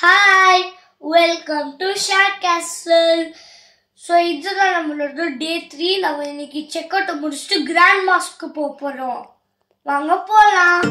hi welcome to ஷேர் கேசல் so இதுதான் நம்மளோட டே த்ரீ நம்ம இன்னைக்கு செக் அவுட்டை முடிச்சுட்டு கிராண்ட் மாஸ்க்கு போக போகிறோம் வாங்க போகலாம்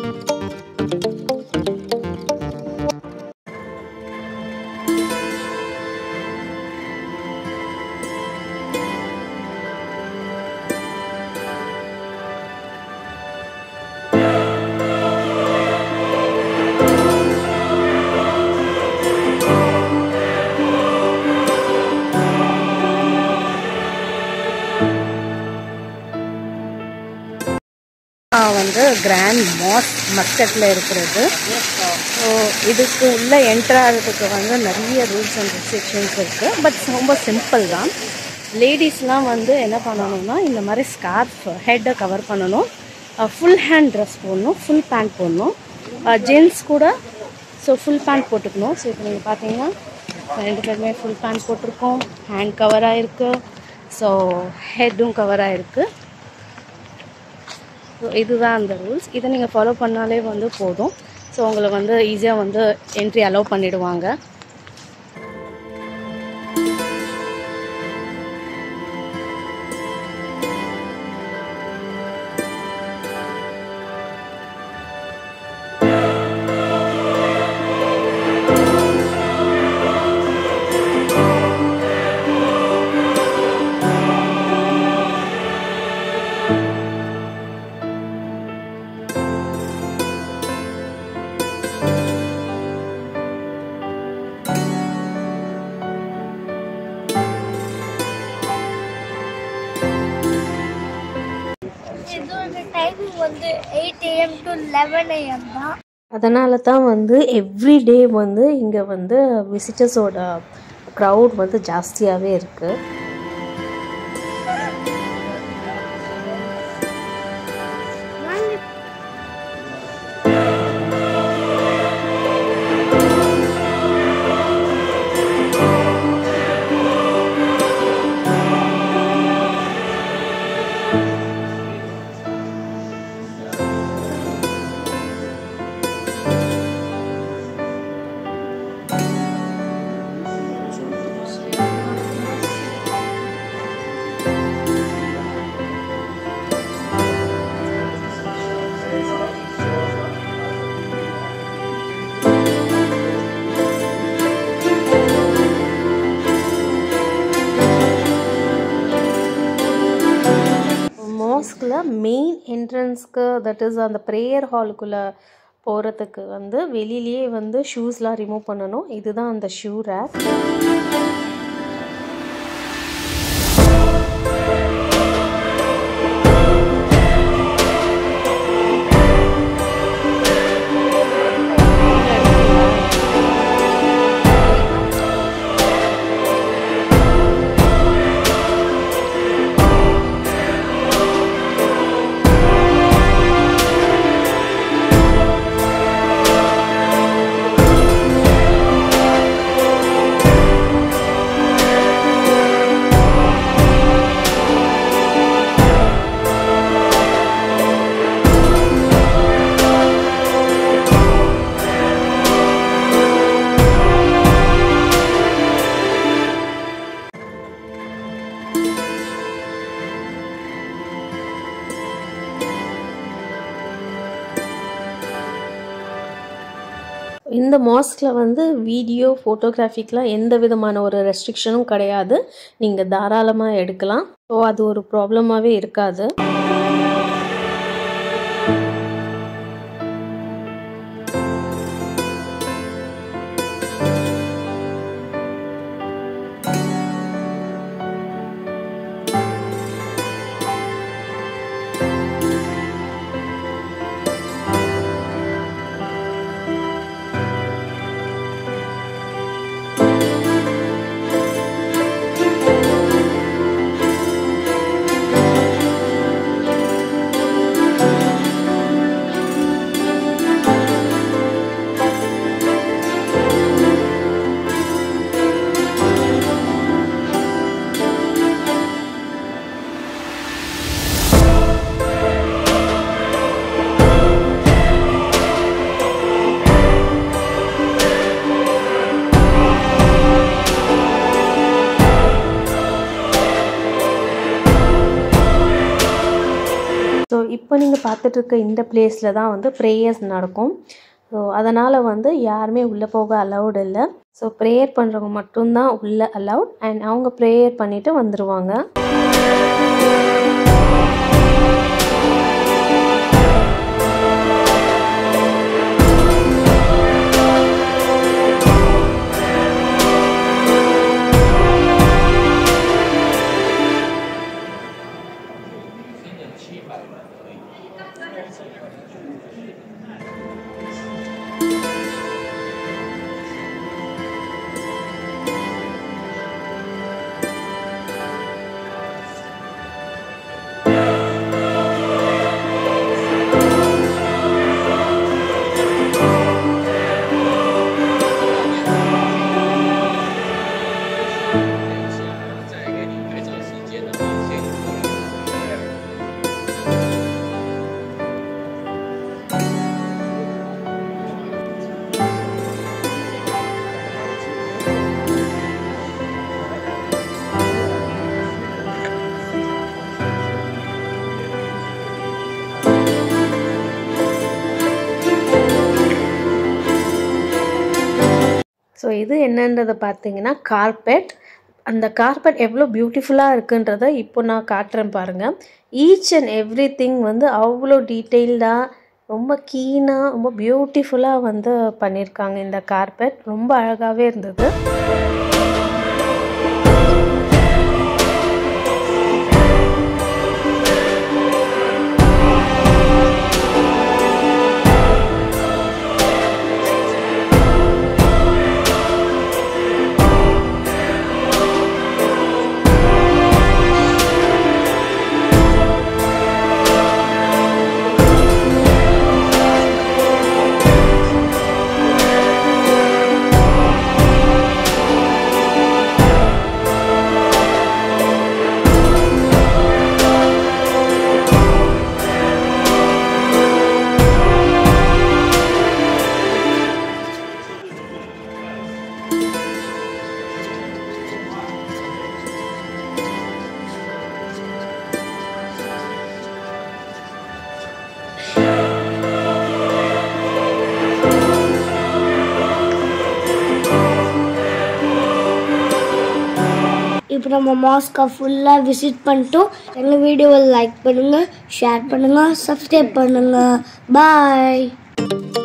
வந்து கிராண்ட் மாஸ் மஸ்கட்டில் இருக்கிறது ஸோ இதுக்கு உள்ளே என்டர் ஆகிறதுக்கு வந்து நிறைய ரூல்ஸ் அண்ட் ரெஸ்ட்ரிக்ஷன்ஸ் இருக்குது பட் ரொம்ப சிம்பிள் தான் லேடிஸ்லாம் வந்து என்ன பண்ணணும்னா இந்த மாதிரி ஸ்கார்ஃப் ஹெட்டை கவர் பண்ணணும் ஃபுல் ஹேண்ட் ட்ரெஸ் போடணும் ஃபுல் பேண்ட் போடணும் ஜென்ஸ் கூட ஸோ ஃபுல் பேண்ட் போட்டுக்கணும் ஸோ இப்போ நீங்கள் பார்த்தீங்கன்னா ரெண்டு பேருமே ஃபுல் பேண்ட் போட்டிருக்கோம் ஹேண்ட் கவராக இருக்குது ஸோ ஹெட்டும் கவராக இருக்குது ஸோ இதுதான் அந்த ரூல்ஸ் இதை நீங்கள் ஃபாலோ பண்ணாலே வந்து போதும் ஸோ உங்களை வந்து ஈஸியாக வந்து என்ட்ரி அலோவ் பண்ணிடுவாங்க இதோட டைமிங் வந்து eight AM to eleven AM தான் அதனால தான் வந்து எவ்ரிடே வந்து இங்கே வந்து விசிட்டர்ஸோட க்ரௌட் வந்து ஜாஸ்தியாகவே இருக்குது மாஸ்கில் மெயின் என்ட்ரன்ஸ்க்கு தட் இஸ் அந்த ப்ரேயர் ஹாலுக்குள்ளே போகிறதுக்கு வந்து வெளியிலேயே வந்து ஷூஸ்லாம் ரிமூவ் பண்ணணும் இதுதான் அந்த ஷூ ரேக் இந்த மாஸ்கில் வந்து வீடியோ ஃபோட்டோகிராஃபிக்கெலாம் எந்த விதமான ஒரு ரெஸ்ட்ரிக்ஷனும் கிடையாது நீங்கள் தாராளமாக எடுக்கலாம் ஸோ அது ஒரு ப்ராப்ளமாகவே இருக்காது இப்போ நீங்கள் பார்த்துட்டு இருக்க இந்த பிளேஸில் தான் வந்து ப்ரேயர்ஸ் நடக்கும் ஸோ அதனால் வந்து யாருமே உள்ளே போக அலௌட் இல்லை ஸோ ப்ரேயர் பண்ணுறவங்க மட்டும்தான் உள்ளே அலௌட் அண்ட் அவங்க ப்ரேயர் பண்ணிவிட்டு வந்துடுவாங்க ஸோ இது என்னன்றதை பார்த்தீங்கன்னா கார்பெட் அந்த கார்பெட் எவ்வளோ பியூட்டிஃபுல்லாக இருக்குன்றதை இப்போ நான் காட்டுறேன் பாருங்கள் ஈச் அண்ட் எவ்ரி திங் வந்து அவ்வளோ டீட்டெயில்டாக ரொம்ப கீனாக ரொம்ப பியூட்டிஃபுல்லாக வந்து பண்ணியிருக்காங்க இந்த கார்பெட் ரொம்ப அழகாகவே இருந்தது இப்போ நம்ம மாஸ்கை ஃபுல்லாக விசிட் பண்ணிட்டோம் எங்கள் வீடியோவை லைக் பண்ணுங்கள் ஷேர் பண்ணுங்கள் சப்ஸ்கிரைப் பண்ணுங்கள் பாய்